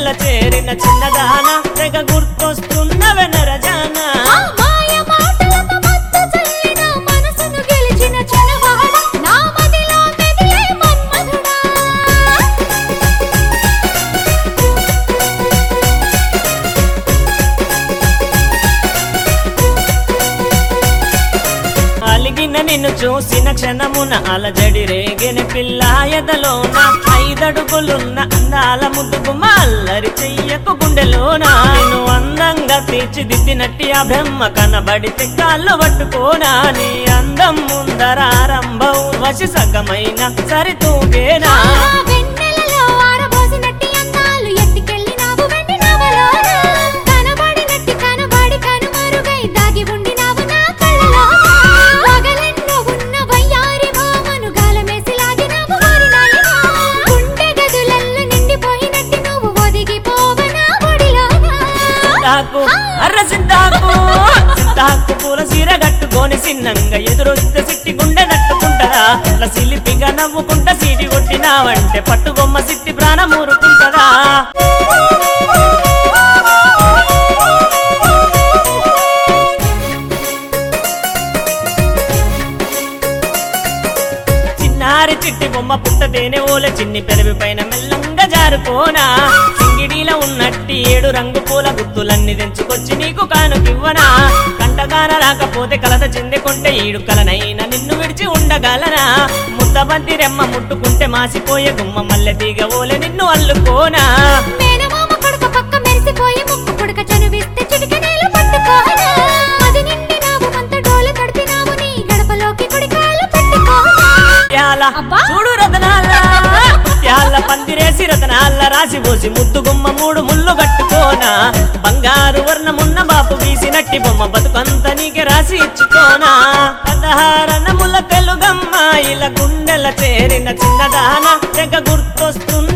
గుండెల చేరిన చిన్నదాన తెగ గుర్తొస్తున్నవె నరజానా ఆ మాయ మాటలతో మత్తు చల్లిన మనసును గెలిచిన చిన్నవాడ నా మదిలో మెదిలే మన్మధుడా అలిగిన నిన్ను చూసిన క్షణమున అలజడి రేగిన పిల్ల ఎదలోన ఐదడుగులున్న అందాల ముద్దుకు అల్లరి చెయ్యకు గుండెలోన నేను అందంగా తీర్చిదిద్దినట్టి ఆ బ్రహ్మ కనబడితే కాళ్ళు పట్టుకోనా నీ అందం ముందరారంభం వసి సగమైన సరితూగేనా ఆ వెన్నెలలో ఆరబోసినట్టి అందాలు ఎత్తికెళ్ళినావు వెండి నవలోన కనబడినట్టి కనబడి కనుమరుగై దాగి ఉండినావు నా కళ్ళలో పగలెన్నో ఉన్న వయ్యారి భామను గాలమేసి లాగినావు వారినాయనా గుండె గదులల్లో నిండిపోయినట్టి నువ్వు ఒదిగిపోవనా ఒడిలోనా సింతాకు అర్ర సింతాకు సింతాకు పూల సీర కట్టుకొని సిన్నంగా ఎదురొస్తే సిట్టి గుండె నట్టుకుంటదా అట్లా సిలిపిగా నవ్వుకుంటా సీటి కొట్టినావంటే పట్టుబొమ్మ సిట్టి ప్రాణం ఊరుకుంటదా చిన్నారి చిట్టి బొమ్మ పుట్టతేనే ఓల చిన్ని పెరవి పైన మెల్లంగా జారుకోనా సింగిడిలో ఉన్నట్టి ఏడు రంగు పూల గుత్తులన్నీ తెంచుకొచ్చి నీకు కానుకివ్వనా కంటగాన రాకపోతే కలత చెందుకుంటే ఈడు కలనైనా నిన్ను విడిచి ఉండగలనా ముద్దబంతి రెమ్మ ముట్టుకుంటే మాసిపోయే గుమ్మ మల్లె తీగ ఓలె నిన్ను అల్లుకోనా మేనమామ కొడుక పక్క మెరిసిపోయి ముక్కు పుడక చనువిస్తే చిటికనేలు పట్టుకోనా అది నిండినావు కొంత డోలు తడిపినావు నీ గడపలోకి కుడికాలు పెట్టుకోనా ముత్యాల అబ్బా. చూడు రతనాల ముత్యాల పందిరేసి రతనాల రాసి పోసి ముద్దు గుమ్మ మూడు ముళ్ళు కట్టుకోనా బంగారు వర్ణమున్న బాపు వీసినట్టి బొమ్మ బతుకంత నీకే రాసి ఇచ్చుకోనా పదహారనముల తెలుగమ్మ ఇలా గుండెల చేరిన చిన్నదాన తెగ గుర్తొస్తున్న